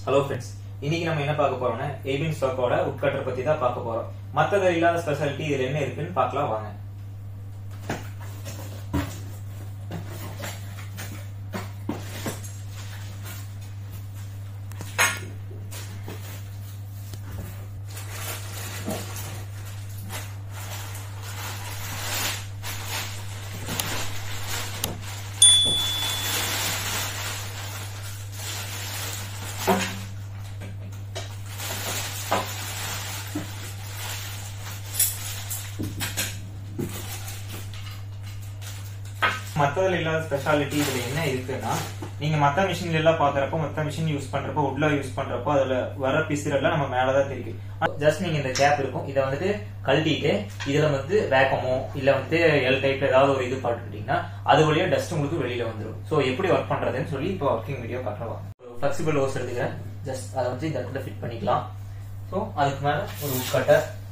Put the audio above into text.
hello friends இன்னைக்கு நம்ம என்ன பார்க்க போறோம்னா ஏபின் ஸ்டாக்கோட உட்கட்டர் பத்தி தான் பார்க்க போறோம் மத்தது இல்லாத ஸ்பெஷாலிட்டி இதுல என்ன இருக்குன்னு பார்க்கலாம் வாங்க மத்ததுல இல்லாத ஸ்பெஷாலிட்டி இதுல என்ன இருக்குன்னா நீங்க மத்த மிஷின்ல எல்லாம் பாக்குறப்போ மத்த மிஷின் யூஸ் பண்றப்போ உட்ல யூஸ் பண்றப்போ அதுல வர பிசுறெல்லாம் நம்ம மேலதான் தெரியும் ஜஸ்ட் நீங்க இந்த கேப் இருக்கும் இதை வந்துட்டு கழட்டிட்டு இதுல வந்து வேக்கமோ இல்ல வந்து எல் டைப்ல ஏதாவது ஒரு இது போட்டுக்கிட்டீங்கன்னா அது வழியா டஸ்ட் உங்களுக்கு வெளியில வந்துடும் சோ எப்படி ஒர்க் பண்றதுன்னு சொல்லி இப்போ ஒர்க்கிங் வீடியோ காட்டுறவா ஃபிளெக்சிபிள் ஹோஸ் எடுத்துக்கிறேன் ஜஸ்ட் அதை வந்து இந்த இடத்துல ஃபிட் பண்ணிக்கலாம் ஸோ அதுக்கு மேல ஒரு உட்கட்டை